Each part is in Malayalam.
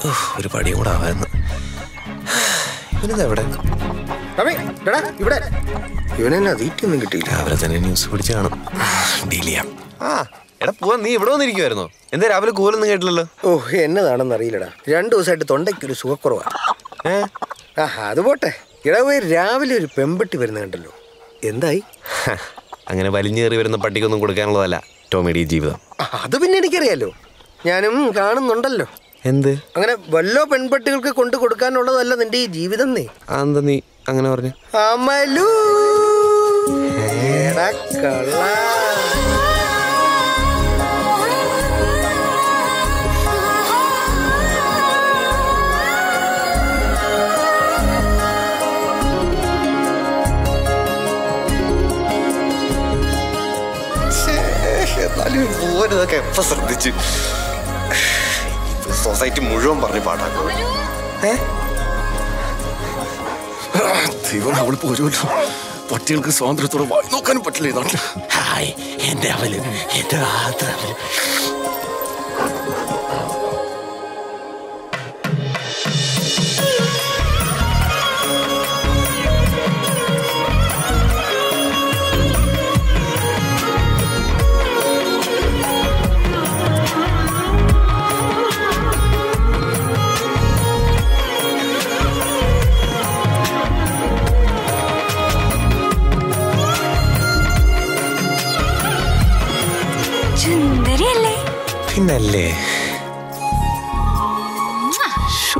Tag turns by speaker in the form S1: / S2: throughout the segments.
S1: ഉഫ്, ഒരു പടിയും കൂടെ ആവായിരുന്നു ഇവനിത് എവിടെ
S2: ടോമി എടാ ഇവിടെ ഇവനെന്നാ തീറ്റൊന്നും കിട്ടിയില്ല
S1: രാവിലെ തന്നെ ന്യൂസ് പിടിച്ച് കാണും ഡീൽ ചെയ്യാം ആ എടാ പോവാൻ നീ ഇവിടെ വന്നിരിക്കുവായിരുന്നോ എന്താ രാവിലെ കൂലൊന്നും കേട്ടില്ലല്ലോ
S2: ഓ എന്നതാണെന്ന് അറിയില്ലടാ രണ്ടു ദിവസമായിട്ട് തൊണ്ടയ്ക്കൊരു സുഖക്കുറവാ
S1: ഏ
S2: ആ അത് പോട്ടെ ഇടവേ രാവിലെ ഒരു പെമ്പട്ടി വരുന്ന കണ്ടല്ലോ എന്തായി
S1: ഹ, അങ്ങനെ വലിഞ്ഞേറി വരുന്ന പട്ടിക്കൊന്നും കൊടുക്കാനുള്ളതല്ല ടോമിയുടെ ഈ ജീവിതം
S2: ആ, അത് പിന്നെ എനിക്കറിയാലോ ഞാനും കാണുന്നുണ്ടല്ലോ
S1: എന്ത്
S2: അങ്ങനെ വല്ലോ പെൺപട്ടികൾക്ക് കൊണ്ടു കൊടുക്കാനുള്ളതല്ല നിന്റെ ഈ ജീവിതം നീ
S1: അതെന്താ നീ അങ്ങനെ പറഞ്ഞു
S2: അമലു എടാ കള്ളാ.
S1: എന്നാലും പോരതൊക്കെ എപ്പോ ശ്രദ്ധിച്ചു സൊസൈറ്റി മുഴുവൻ പറഞ്ഞ് പാട്ടാക്കും
S3: ദൈവം അവൾ പോരുമല്ലോ പട്ടികൾക്ക് സ്വാതന്ത്ര്യത്തോടെ വായി നോക്കാനും പറ്റില്ല ഈ നാട്ടില്
S1: ഹായ് എന്റെ അവല് എന്റെ മാത്രം അവല്
S4: സുന്ദരിയല്ലേ
S1: പിന്നല്ലേ ശ്ശോ.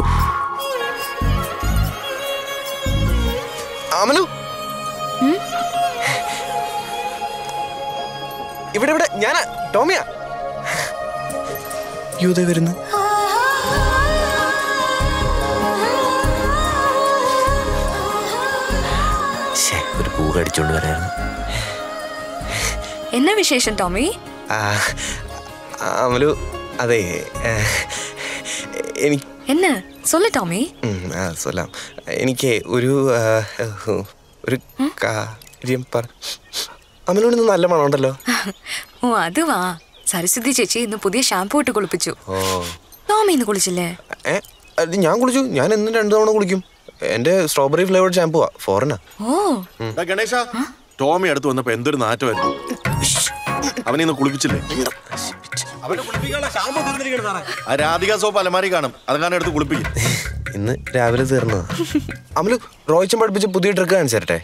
S1: അമലു ഇവിടെ ഇവിടെ ഞാനാ ടോമിയാ യൂത വരുന്നു ശ്ശേ, ഒരു പൂ കടിച്ചോണ്ട് വരായിരുന്നു
S4: എന്നാ വിശേഷം ടോമി
S1: ആ, അമലു അതെ ഏ, എനിക്ക്
S4: என்ன சொல்லு டாமி
S1: ഉം, ആ, സൊല്ലാം എനിക്ക് ഒരു ആ, ഒരു കാര്യം പറ അമലുവിന് ഇന്ന് നല്ല മണമുണ്ടല്ലോ
S4: ഓ അതുവാ സരസ്വതി ചേച്ചി ഇന്ന് പുതിയ ഷാമ്പു ഇട്ട് കുളിപ്പിച്ചു
S1: ഓ
S4: ടോമി ഇന്ന് കുളിച്ചില്ലേ
S1: ഏ അത് ഞാൻ കുളിച്ചു ഞാൻ എന്നും രണ്ടു തവണ കുളിക്കും എന്റെ സ്ട്രോബെറി ഫ്ലേവർഡ് ഷാമ്പുവാ ഫോറിനാ
S4: ഓ
S3: ഗണേശ ടോമി അടുത്ത് വന്നപ്പോ എന്തൊരു നാറ്റമായിരുന്നു അവനെ ഇന്ന് കുളിപ്പിച്ചില്ലേ ആ രാധിക സോപ്പ് അലമാരി കാണും അതങ്ങനെ എടുത്ത് കുളിപ്പിക്കും
S1: ഇന്ന് രാവിലെ തീർന്നതാ അമലു റോയിച്ചൻ പഠിപ്പിച്ച പുതിയ ട്രിക്ക് കാണിച്ചു തരട്ടെ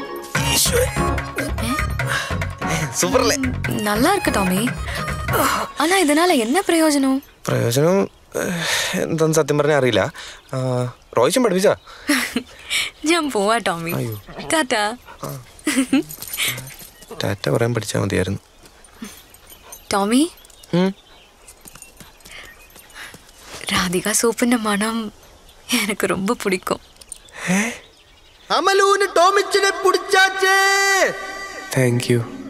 S1: സൂപ്പർ അല്ലേ
S4: நல்லா இருக்கு டாமி ஆனா இதனால என்ன பிரயோஜனம்
S1: പ്രയോജനം ഏഹ്, എന്താന്ന് സത്യം പറഞ്ഞാൽ അറിയില്ല ആ, റോയിച്ചൻ പഠിപ്പിച്ചാ
S4: ഞാൻ പോവാ ടോമി ടാറ്റാ
S1: ടാറ്റ പറയാൻ പഠിച്ചാൽ മതിയായിരുന്നു
S4: ടോമി
S1: ഉം.
S4: ராதிகா சோப்புன்ற மனம் எனக்கு ரொம்ப பிடிக்கும்
S2: അമലുവിന് ടോമിച്ചിനെ പിടിച്ചാച്ചേ
S1: താങ്ക് യു